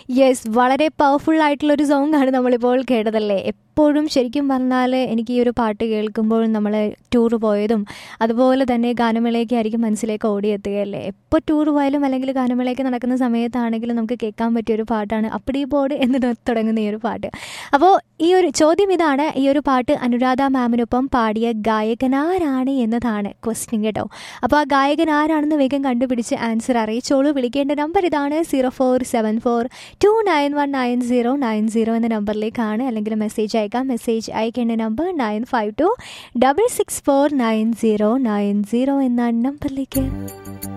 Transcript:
yes വളരെ powerful ആയിട്ടുള്ള ഒരു സോങ് ആണ് നമ്മളിപ്പോൾ കേട്ടതല്ലേ എപ്പോഴും ശരിക്കും പറഞ്ഞാൽ എനിക്ക് ഈ ഒരു പാട്ട് കേൾക്കുമ്പോൾ നമ്മൾ ടൂർ പോയതും അതുപോലെ തന്നെ ഗാനമേളയ്ക്ക് ആയിരിക്കും മനസ്സിലേക്ക് ഓടിയെത്തുകയല്ലേ എപ്പോൾ ടൂർ പോയാലും അല്ലെങ്കിൽ ഗാനമേളയ്ക്ക് നടക്കുന്ന സമയത്താണെങ്കിലും നമുക്ക് കേൾക്കാൻ പറ്റിയ ഒരു പാട്ടാണ് അപ്പടി ബോർഡ് എന്ന് തുടങ്ങുന്ന ഈ ഒരു പാട്ട് അപ്പോൾ ഈ ഒരു ചോദ്യം ഇതാണ് ഈ ഒരു പാട്ട് അനുരാധ മാമിനൊപ്പം പാടിയ ഗായകനാരാണ് എന്നതാണ് ക്വസ്റ്റ്യൻ കേട്ടോ അപ്പോൾ ആ ഗായകൻ ആരാണെന്ന് വേഗം കണ്ടുപിടിച്ച് ആൻസർ അറിയിച്ചോളൂ വിളിക്കേണ്ട നമ്പർ ഇതാണ് zero four seven four two nine one nine zero nine zero എന്ന നമ്പറിലേക്കാണ് അല്ലെങ്കിൽ മെസ്സേജ് അയക്കാം മെസ്സേജ് അയക്കേണ്ട number nine five two double six four nine zero nine zero എന്ന നമ്പറിലേക്ക്